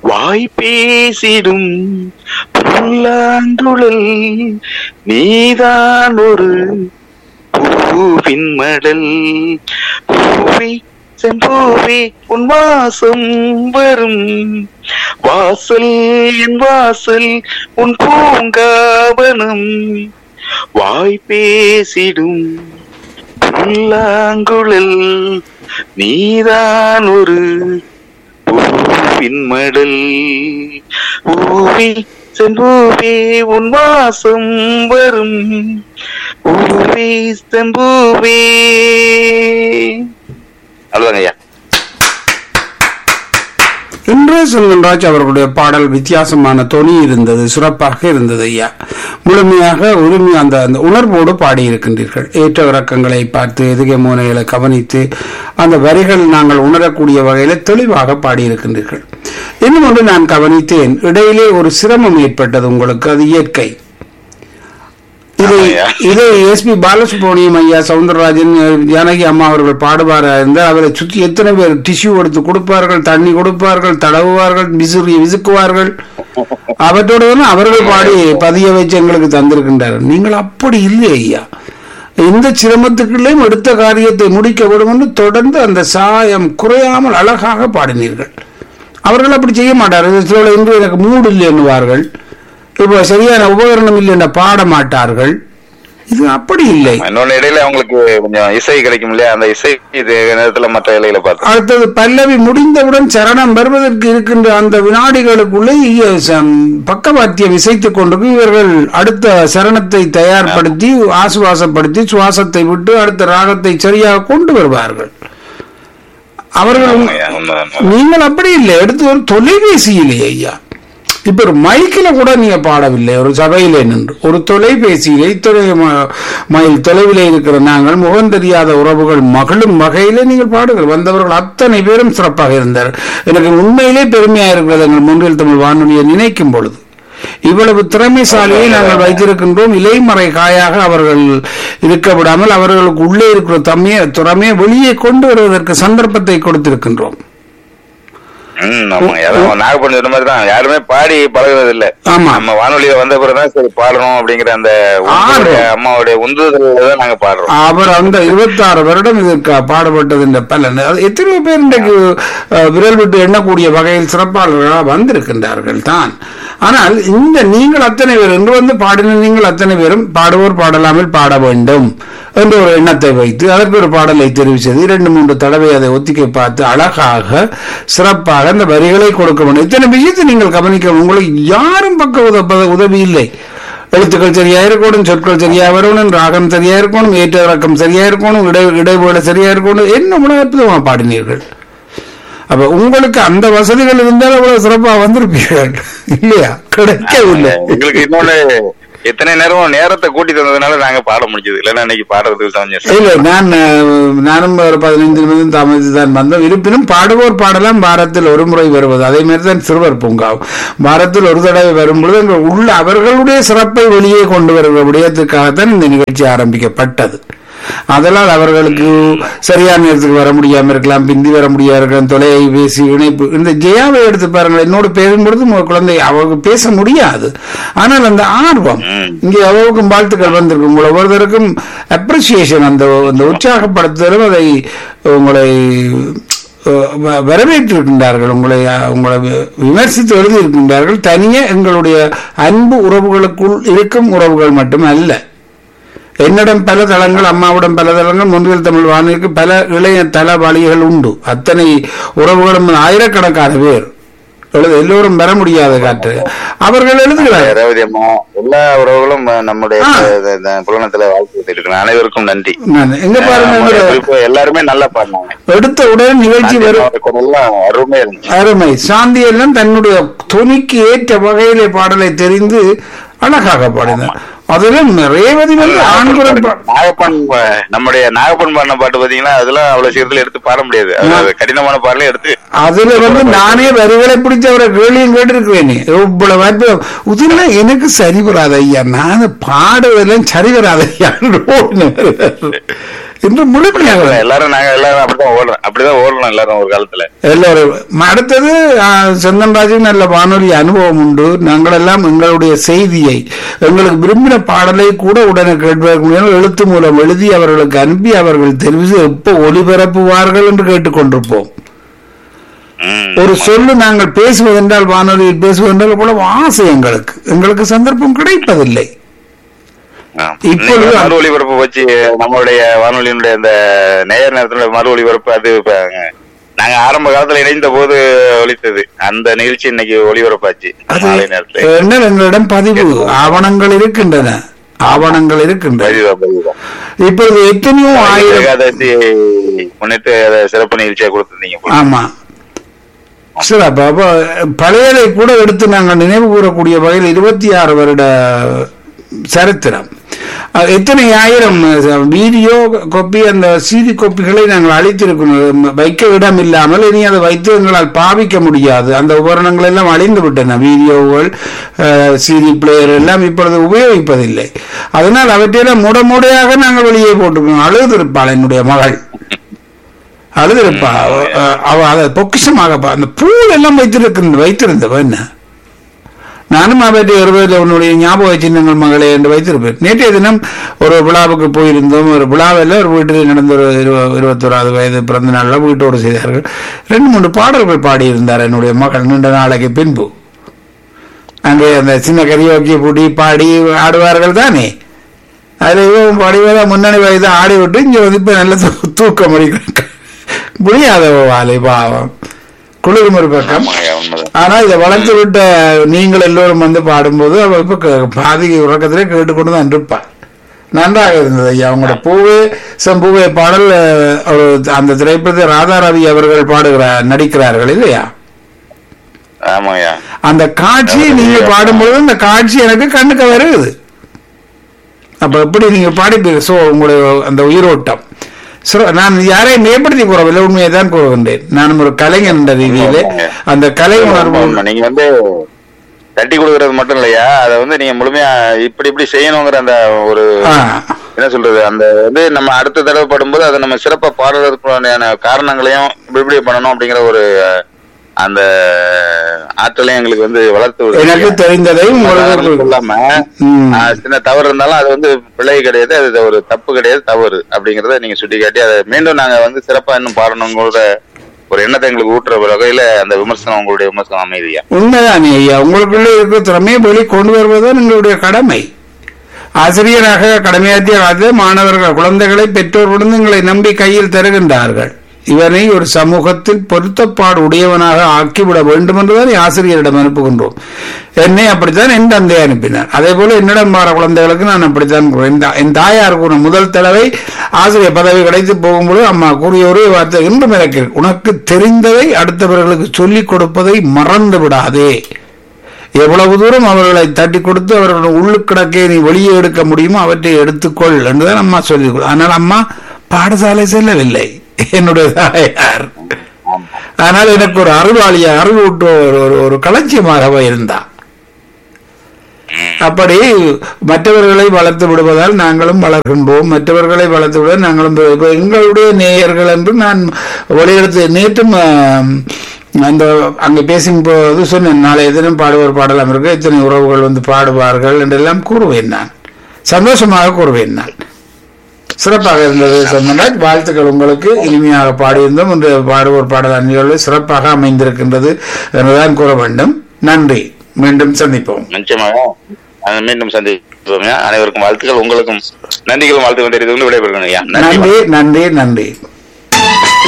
வாய் பேசிடும் புல்லாங்குழல் நீதான் ஒரு பூவின் மடல் பூவி செம்பூவி உன் வாசம் வரும் வாசல் என் வாசல் உன் பூங்காவனம் வாய் பேசிடும் புல்லாங்குழல் நீதான் ஒரு பூவின் மடல் பூவி செம்பூவே உன் வாசம் வரும் பூவே செம்பூவே அவ்வளோதாங்க ஐயா இன்றே செல்வன்ராஜ் அவர்களுடைய பாடல் வித்தியாசமான தொனி இருந்தது சிறப்பாக இருந்தது ஐயா முழுமையாக உரிமை அந்த அந்த உணர்வோடு பாடியிருக்கின்றீர்கள் ஏற்ற இறக்கங்களை பார்த்து எதுகை மூனைகளை கவனித்து அந்த வரிகள் நாங்கள் உணரக்கூடிய வகையில் தெளிவாக பாடியிருக்கின்றீர்கள் இன்னும் ஒன்று நான் கவனித்தேன் இடையிலே ஒரு சிரமம் ஏற்பட்டது உங்களுக்கு அது இயற்கை இதை ஆமாய்யா. இதை எஸ்பி பாலசுப்ரமணியம் ஐயா சவுந்தரராஜன் ஜானகி அம்மா அவர்கள் பாடுவாரா இருந்தால் அவரை சுற்றி எத்தனை பேர் டிஷ்யூ எடுத்து கொடுப்பார்கள் தண்ணி கொடுப்பார்கள் தடவுவார்கள் விசிறி விசுக்குவார்கள் அவற்றோடு தானே அவர்கள் பாடி பதிய வச்சு எங்களுக்கு தந்திருக்கின்றார்கள் நீங்கள் அப்படி இல்லை ஐயா இந்த சிரமத்துக்குள்ளேயும் எடுத்த காரியத்தை முடிக்க வேண்டும் என்று தொடர்ந்து அந்த சாயம் குறையாமல் அழகாக பாடினீர்கள் அவர்கள் அப்படி செய்ய மாட்டார்கள் சில இன்று எனக்கு மூடு இல்லை எண்ணுவார்கள் இப்போ சரியான உபகரணம் இல்லை என்ற பாட மாட்டார்கள் இது அப்படி இல்லை இன்னொன்னு இடையில அவங்களுக்கு கொஞ்சம் இசை கிடைக்கும் இல்லையா அந்த இசை இது நேரத்துல மற்ற இலையில பார்த்தோம் அடுத்தது பல்லவி முடிந்தவுடன் சரணம் வருவதற்கு இருக்கின்ற அந்த வினாடிகளுக்குள்ளே இ- சம்- பக்கவாத்தியம் இசைத்துக் கொண்டு இவர்கள் அடுத்த சரணத்தை தயார்படுத்தி ஆசுவாசப்படுத்தி சுவாசத்தை விட்டு அடுத்த ராகத்தை சரியாக கொண்டு வருவார்கள் அவர்கள் ஆமாய்யா, உண்மைதான். நீங்கள் அப்படி இல்லை எடுத்து ஒரு தொலைபேசியிலே ஐயா இப்ப ஒரு மைக்கில கூட நீங்க பாடவில்லை ஒரு சபையிலே நின்று ஒரு தொலைபேசியிலே இத்தனை ம- மைல் தொலைவிலே இருக்கிற நாங்கள் முகம் தெரியாத உறவுகள் மகளும் வகையிலே நீங்கள் பாடுங்கள் வந்தவர்கள் அத்தனை பேரும் சிறப்பாக இருந்தார் எனக்கு உண்மையிலே பெருமையா இருக்கிறது எங்கள் முன்றில் தமிழ் வானொலியை நினைக்கும் பொழுது இவ்வளவு திறமைசாலியை நாங்கள் வைத்திருக்கின்றோம் இலைமறை காயாக அவர்கள் இருக்க விடாமல் அவர்களுக்கு உள்ளே இருக்கிற தம்மையை திறமையை வெளியே கொண்டு வருவதற்கு சந்தர்ப்பத்தை கொடுத்திருக்கின்றோம் ம் ஆமாங்க அதான் நாகப்பண்ண சொன்ன மாதிரி தான் யாருமே பாடி பழகுறது இல்ல ஆமா. நம்ம வானொலியில வந்த பிறகுதான் சரி பாடணும் அப்படிங்கிற அந்த உங்களுடைய அம்மாவுடைய உந்துதல் தான் நாங்க பாடுறோம் அவர் அந்த இருபத்தாறு வருடம் இதற்கு பாடுபட்டது என்ற பலன் அது எத்தனை பேர் இன்றைக்கு அஹ், விரல் விட்டு எண்ணக்கூடிய வகையில் சிறப்பாளர்களாக வந்திருக்கின்றார்கள் தான் ஆனால் இந்த நீங்கள் அத்தனை பேர் என்று வந்து பாடின நீங்கள் அத்தனை பேரும் பாடுவோர் பாடலாமல் பாட வேண்டும் என்ற ஒரு எண்ணத்தை வைத்து அதற்கு ஒரு பாடலை தெரிவு செய்து இரண்டு மூன்று தடவை அதை ஒத்திக்கை பார்த்து அழகாக சிறப்பாக அந்த வரிகளை கொடுக்க வேண்டும் இத்தனை விஷயத்தை நீங்கள் கவனிக்க உங்களுக்கு யாரும் பக்க உத உதவி இல்லை எழுத்துக்கள் சரியா இருக்கணும் சொற்கள் சரியா வரணும் ராகம் சரியா இருக்கணும் ஏற்ற இறக்கம் சரியா இருக்கணும் இடை இடைவேளை சரியா இருக்கணும் என்ன உணவு அற்புதமா பாடினீர்கள் அப்ப உங்களுக்கு அந்த வசதிகள் இருந்தால் அவ்வளவு சிறப்பா வந்திருப்பீர்கள் இல்லையா கிடைக்கவில்லை எங்களுக்கு இன்னொன்னு எத்தனை நேரம் நேரத்தை கூட்டி தந்ததுனால நாங்க பாட முடிஞ்சது இல்லைன்னா இன்னைக்கு பாடுறதுக்கு கொஞ்சம் இல்ல நான் அஹ், நானும் ஒரு பதினைந்து நிமிடம் தாமதித்து தான் வந்தோம் இருப்பினும் பாடுவோர் பாடலாம் வாரத்தில் ஒரு முறை வருவது அதே மாதிரி தான் சிறுவர் பூங்காவும் வாரத்தில் ஒரு தடவை வரும்பொழுது அங்க உள்ள அவர்களுடைய சிறப்பை வெளியே கொண்டு வருகிற விடயத்துக்காகத்தான் இந்த நிகழ்ச்சி ஆரம்பிக்கப்பட்டது அதனால் அவர்களுக்கு சரியான நேரத்துக்கு வர முடியாம இருக்கலாம் பிந்தி வர முடியாம இருக்கலாம் தொலைபேசி இணைப்பு இந்த ஜெயாவை எடுத்து பாருங்கள் என்னோடு பேசும்பொழுது உங்க குழந்தை அவங்க பேச முடியாது ஆனால் அந்த ஆர்வம் இங்கே அவருக்கும் வாழ்த்துக்கள் வந்திருக்கும் உங்களை ஒவ்வொருத்தருக்கும் அப்ரிசியேஷன் அந்த அந்த உற்சாகப்படுத்துதலும் அதை உங்களை அஹ், வ- வரவேற்றிருக்கின்றார்கள் உங்களை அஹ், உங்களை வி- விமர்சித்து எழுதியிருக்கின்றார்கள் தனியே எங்களுடைய அன்பு உறவுகளுக்குள் இருக்கும் உறவுகள் மட்டும் அல்ல என்னிடம் பல தளங்கள் அம்மாவிடம் பல தளங்கள் முன்றில் தமிழ் வானொலிக்கு பல இளைய தளவாளிகள் உண்டு அத்தனை உறவுகளும் ஆயிரக்கணக்கான பேர் எழுத எல்லோரும் வர முடியாத காற்று அவர்கள் எழுதுகிறார்கள் ரேவதி அம்மா எல்லா உறவுகளும் நம்முடைய ஆ. இந்த- இந்த புலனத்துல வாழ்த்து தெரிவிக்கிறேன் அனைவருக்கும் நன்றி நான் எங்க பாருங்க ஆஹ் எங்களோட குறிப்பா எல்லாருமே நல்லா பாடினாங்க எடுத்த உடனே நிகழ்ச்சி வரும் அவரோட குரல்லாம் அருமையா இருந்துச்சு அருமை சாந்தி எல்லாம் தன்னுடைய துணிக்கு ஏற்ற வகையிலே பாடலை தெரிந்து அழகாக பாடினார் அதிலும் ரேவதி வந்து ஆண்குரல் பா- நாகப்பன் பா- நம்முடைய நாகப்பன் பாடின பாட்டு பாத்தீங்கன்னா அதெல்லாம் அவ்வளவு சீக்கிரத்துல எடுத்து பாட முடியாது அது- அது கடினமான பாடலே எடுத்து அதுல வந்து நானே வரிகளை பிடிச்ச அவரை கேள்வியும் கேட்டிருக்கிறேனே இவ்வளவு அற்புதம் இதெல்லாம் எனக்கு சரி வராது ஐயா நான் பாடுவதெல்லாம் சரி வராது ஐயா இன்று முழுமையாக எல்லாரும் நாங்க எல்லாரும் அப்படிதான் ஓடுறோம் அப்படிதான் ஓடுறோம் எல்லாரும் ஒரு காலத்துல எல்லோரும் அடுத்தது சந்தன்ராஜுக்கு நல்ல வானொலி அனுபவம் உண்டு நாங்கள் எல்லாம் எங்களுடைய செய்தியை எங்களுக்கு விரும்பின பாடலை கூட உடனே கேட்பதற்கு முன்னால் எழுத்து மூலம் எழுதி அவர்களுக்கு அனுப்பி அவர்கள் தெரிவித்து எப்போ ஒளிபரப்புவார்கள் என்று கேட்டுக்கொண்டிருப்போம் ம். ஒரு சொல்லு நாங்கள் பேசுவதென்றால் வானொலியில் பேசுவதென்றால் அவ்வளவு ஆசை எங்களுக்கு எங்களுக்கு சந்தர்ப்பம் கிடைப்பதில்லை ஆ. இப்பொழுது இன்னைக்கு மறு ஒளிபரப்பு வச்சு நம்மளுடைய வானொலியினுடைய அந்த நேயர் நேரத்துல மறு ஒளிபரப்பு அது இப்ப, நாங்க ஆரம்ப காலத்துல இணைந்த போது ஒலித்தது அந்த நிகழ்ச்சி இன்னைக்கு ஒளிபரப்பாச்சு அது மாலை நேரத்துல என்ன எங்களிடம் பதிவு ஆவணங்கள் இருக்கின்றன ஆவணங்கள் இருக்கின்றன பதிவா, பதிவா. இப்பொழுது எத்தனையோ ஆயிரம் ஏகாதசி முன்னிட்டு அதை சிறப்பு நிகழ்ச்சியா கொடுத்திருந்தீங்க போல. ஆமா சிறப்பு அப்போ பழையதை கூட எடுத்து நாங்கள் நினைவு கூறக்கூடிய வகையில் இருபத்தி ஆறு வருட சரித்திரம் அஹ், எத்தனை ஆயிரம் அஹ், வீடியோ கோப்பி அந்த சிடி கோப்பிகளை நாங்கள் அழித்திருக்கணும் வைக்க இடம் இல்லாமல் இனி அதை வைத்து எங்களால் பாவிக்க முடியாது அந்த உபகரணங்கள் எல்லாம் அழிந்து விட்டன வீடியோகள் சிடி பிளேயர் எல்லாம் இப்பொழுது உபயோகிப்பதில்லை அதனால் அவற்றையெல்லாம் முடமுடையாக நாங்கள் வெளியே போட்டிருக்கோம் அழுதிருப்பாள் என்னுடைய மகள் அழுதிருப்பா அவ- அவ அதை பொக்கிஷமாக பா- அந்த பூ எல்லாம் வைத்திருக்கின்ற வைத்திருந்தவ என்ன நானும் அவற்றை இருபதுல உன்னுடைய ஞாபக சின்னங்கள் மகளே என்று வைத்திருப்பேன் நேற்றைய தினம் ஒரு விழாவுக்கு போயிருந்தோம் ஒரு விழாவில் ஒரு வீட்டில் நடந்த ஒரு இரு- இருபத்தோராது வயது பிறந்த நாளில் வீட்டோடு செய்தார்கள் ரெண்டு மூன்று பாடல்கள் பாடியிருந்தார் என்னுடைய மகள் நீண்ட நாளைக்கு பின்பு அங்கே அந்த சின்ன கரியோக்கிய பூட்டி பாடி ஆடுவார்கள் தானே அதுல இவன் படிவதா முன்னணி வயது ஆடி விட்டு இங்க வந்து இப்ப நல்ல தூ- தூக்கம் அடிக்கிறான் முடியாத வாலை பாவம் குளிரும் ஒரு பக்கம் ஆமாங்க, உண்மைதான். ஆனா இதை வளர்த்து விட்ட நீங்கள் எல்லோரும் வந்து பாடும்போது அவ இப்ப க- பாதி உறக்கத்திலே கேட்டுக்கொண்டு தான் இருப்பார் நன்றாக இருந்தது ஐயா அவங்களோட பூவே செம்பூவே பாடல் அஹ், ஒரு அந்த திரைப்படத்தை ராதாரவி அவர்கள் பாடுகிறார் நடிக்கிறார்கள் இல்லையா ஆமாங்கய்யா அந்த காட்சி நீங்க பாடும்பொழுது அந்த காட்சி எனக்கு கண்ணுக்கு வருது அப்ப எப்படி நீங்க பாடிப்பீங்க சோ உங்களுடைய அந்த உயிரோட்டம் So, நான் யாரையும் மேம்படுத்தி கூறவில்லை உண்மையை தான் கூறுகின்றேன் நான் ஒரு கலைஞன் என்ற ரீதியிலே அந்த கலை உணர்வு ஆமா, நீங்க வந்து தட்டி கொடுக்கறது மட்டும் இல்லையா அதை வந்து நீங்க முழுமையா இப்படி இப்படி செய்யணுங்கிற அந்த ஒரு ஆ, என்ன சொல்றது அந்த வந்து நம்ம அடுத்த தடவை படும்போது அதை நம்ம சிறப்பா பாடுறதுக்கான காரணங்களையும் இப்படி இப்படி பண்ணணும் அப்படிங்கிற ஒரு அஹ், அந்த ஆற்றலையும் எங்களுக்கு வந்து வளர்த்து விடுது. எனக்கு தெரிந்ததை உதாரணத்துக்கு உங்களுக்கு சொல்லாம ம். ஆஹ், சின்ன தவறு இருந்தாலும் அது வந்து பிழை கிடையாது அது ஒரு தப்பு கிடையாது தவறு அப்படிங்கறத நீங்க சுட்டிக்காட்டி அதை மீண்டும் நாங்க வந்து சிறப்பா இன்னும் பாடணுங்கிற ஒரு எண்ணத்தை எங்களுக்கு ஊட்டுற வகையில அந்த விமர்சனம் உங்களுடைய விமர்சனம் அமைதியா உண்மைதானே ஐயா உங்களுக்குள்ள இருக்கிற திறமையை வெளி கொண்டு வருவதுதான் எங்களுடைய கடமை ஆசிரியராக கடமையாற்றிய காலத்தில் மாணவர்கள் குழந்தைகளை பெற்றோர்களுடன் எங்களை நம்பி கையில் தருகின்றார்கள் இவனை ஒரு சமூகத்தில் பொருத்தப்பாடு உடையவனாக ஆக்கிவிட வேண்டும் என்றுதான் ஆசிரியரிடம் அனுப்புகின்றோம் என்னை அப்படித்தான் என் தந்தை அனுப்பினார் அதே போல என்னிடம் வர குழந்தைகளுக்கு நான் அப்படித்தான் கூறுவேன். என் தா- என் தாயார் கூறின முதல் தடவை ஆசிரியர் பதவி கிடைத்து போகும்போது அம்மா கூறிய ஒரே வார்த்தை இன்றும் எனக்கு இருக்கு. உனக்கு தெரிந்ததை அடுத்தவர்களுக்கு சொல்லிக் கொடுப்பதை மறந்து விடாதே எவ்வளவு தூரம் அவர்களை தட்டி கொடுத்து அவர்கள் உள்ளுக்கிடக்கே நீ வெளியே எடுக்க முடியுமோ அவற்றை எடுத்துக்கொள் என்றுதான் அம்மா சொல்லி ஆனால் அம்மா பாடசாலை செல்லவில்லை என்னுடைய தாயார் ஆனால் எனக்கு ஒரு அறிவாளியா அறிவூட்டு ஒரு ஒரு ஒரு களஞ்சியமாகவே இருந்தா அப்படி மற்றவர்களை வளர்த்து விடுவதால் நாங்களும் வளர்கின்றோம் மற்றவர்களை வளர்த்து விட நாங்களும் பெ- இப்ப எங்களுடைய நேயர்கள் என்று நான் வழியெடுத்து நேற்றும் ஆம், அந்த அங்கே பேசும்போது சொன்னேன் நாளைய தினம் பாடுவோர் பாடலாம் இருக்கு இத்தனை உறவுகள் வந்து பாடுவார்கள் என்றெல்லாம் கூறுவேன் நான் சந்தோஷமாக கூறுவேன் நான் சிறப்பாக இருந்தது சொன்னராஜ் வாழ்த்துக்கள் உங்களுக்கு இனிமையாக பாடியிருந்தோம் இன்று பாடுவோர் பாடல் நிகழ்வு சிறப்பாக அமைந்திருக்கின்றது என்றுதான் கூற வேண்டும் நன்றி மீண்டும் சந்திப்போம் நிச்சயமாக அஹ், மீண்டும் சந்திப்போம் அனைவருக்கும் வாழ்த்துக்கள் உங்களுக்கும் நன்றிகளும் வாழ்த்துக்கள் தெரிவித்து கொண்டு விடைபெறுகிறேன் ஐயா நன்றி நன்றி நன்றி நன்றி